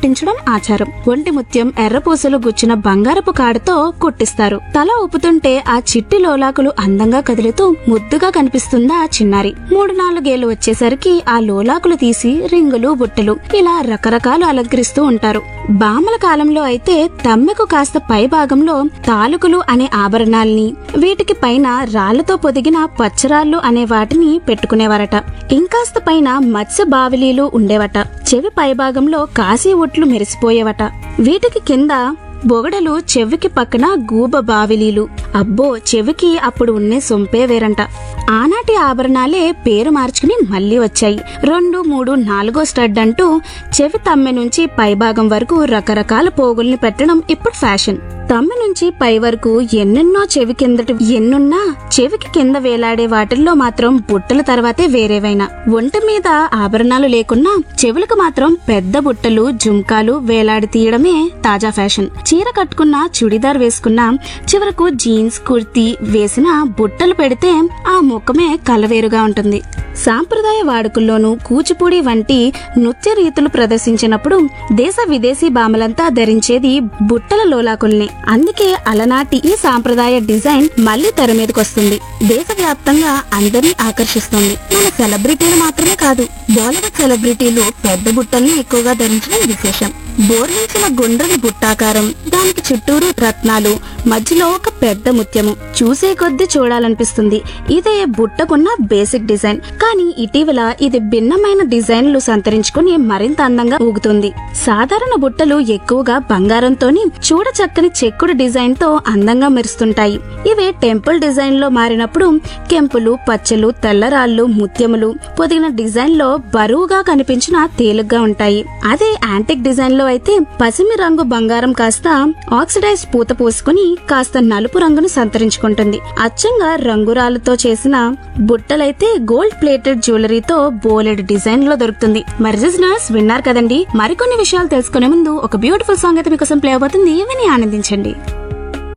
కుట్టించడం ఆచారం ఒంటి ముత్యం ఎర్రపూసలు గుచ్చిన బంగారపు కాడతో కుట్టిస్తారు తల ఊపుతుంటే ఆ చిట్టి లోలాకులు అందంగా కదులుతూ ముద్దుగా కనిపిస్తుందా ఆ చిన్నారి మూడు నాలుగేళ్లు వచ్చేసరికి ఆ లోలాకులు తీసి రింగులు బుట్టలు ఇలా రకరకాలు అలంకరిస్తూ ఉంటారు బామల కాలంలో అయితే తమ్మెకు కాస్త పై భాగంలో తాలుకులు అనే ఆభరణాల్ని వీటికి పైన రాళ్లతో పొదిగిన పచ్చరాళ్ళు అనే వాటిని పెట్టుకునేవారట ఇంకాస్త పైన మత్స్య బావిలీలు ఉండేవట చెవి పైభాగంలో కాశీ ఒట్లు మెరిసిపోయేవట వీటికి కింద బొగడలు చెవికి పక్కన గూబ బావిలీలు అబ్బో చెవికి అప్పుడు ఉన్నే సొంపే వేరంట ఆనాటి ఆభరణాలే పేరు మార్చుకుని మళ్ళీ వచ్చాయి రెండు మూడు నాలుగో స్టడ్ అంటూ చెవి తమ్మె నుంచి పైభాగం వరకు రకరకాల పోగుల్ని పెట్టడం ఇప్పుడు ఫ్యాషన్ తమ్మె నుంచి పై వరకు ఎన్నెన్నో చెవి కిందటి ఎన్నున్నా చెవికి కింద వేలాడే వాటిల్లో మాత్రం బుట్టల తర్వాతే వేరేవైనా ఒంటి మీద ఆభరణాలు లేకున్నా చెవులకు మాత్రం పెద్ద బుట్టలు జుంకాలు వేలాడి తీయడమే తాజా ఫ్యాషన్ చీర కట్టుకున్న చుడిదార్ వేసుకున్నా చివరకు జీన్స్ కుర్తీ వేసిన బుట్టలు పెడితే ఆ ముఖమే కలవేరుగా ఉంటుంది సాంప్రదాయ వాడుకల్లోనూ కూచిపూడి వంటి నృత్య రీతులు ప్రదర్శించినప్పుడు దేశ విదేశీ భామలంతా ధరించేది బుట్టల లోలాకుల్ని అందుకే అలనాటి ఈ సాంప్రదాయ డిజైన్ మళ్ళీ తెర మీదకొస్తుంది దేశవ్యాప్తంగా అందరినీ ఆకర్షిస్తుంది మన సెలబ్రిటీలు మాత్రమే కాదు బాలీవుడ్ సెలబ్రిటీలు పెద్ద బుట్టల్ని ఎక్కువగా ధరించడం విశేషం బోర్లించిన గుండ్రని బుట్టాకారం దానికి చుట్టూరు రత్నాలు మధ్యలో ఒక పెద్ద ముత్యము చూసే కొద్దీ చూడాలనిపిస్తుంది ఇదే బుట్టకున్న బేసిక్ డిజైన్ కానీ ఇటీవల ఇది భిన్నమైన డిజైన్లు సంతరించుకుని మరింత అందంగా ఊగుతుంది సాధారణ బుట్టలు ఎక్కువగా బంగారంతోని చూడచక్కని చెక్కుడు డిజైన్ తో అందంగా మెరుస్తుంటాయి ఇవే టెంపుల్ డిజైన్ లో మారినప్పుడు కెంపులు పచ్చలు తెల్లరాళ్ళు ముత్యములు పొదిగిన డిజైన్ లో బరువుగా కనిపించిన తేలిగ్గా ఉంటాయి అదే యాంటిక్ డిజైన్ లో అయితే పసిమి రంగు బంగారం కాస్త ఆక్సిడైజ్ పూత పూసుకుని కాస్త నలుపు రంగును సంతరించుకుంటుంది అచ్చంగా రంగురాలతో చేసిన బుట్టలైతే గోల్డ్ ప్లేటెడ్ జ్యువెలరీతో బోలెడ్ డిజైన్ లో దొరుకుతుంది మరి లిజనర్స్ విన్నారు కదండి మరికొన్ని విషయాలు తెలుసుకునే ముందు ఒక బ్యూటిఫుల్ సాంగ్ అయితే మీకోసం ప్లే అవబోతుంది విని ఆనందించండి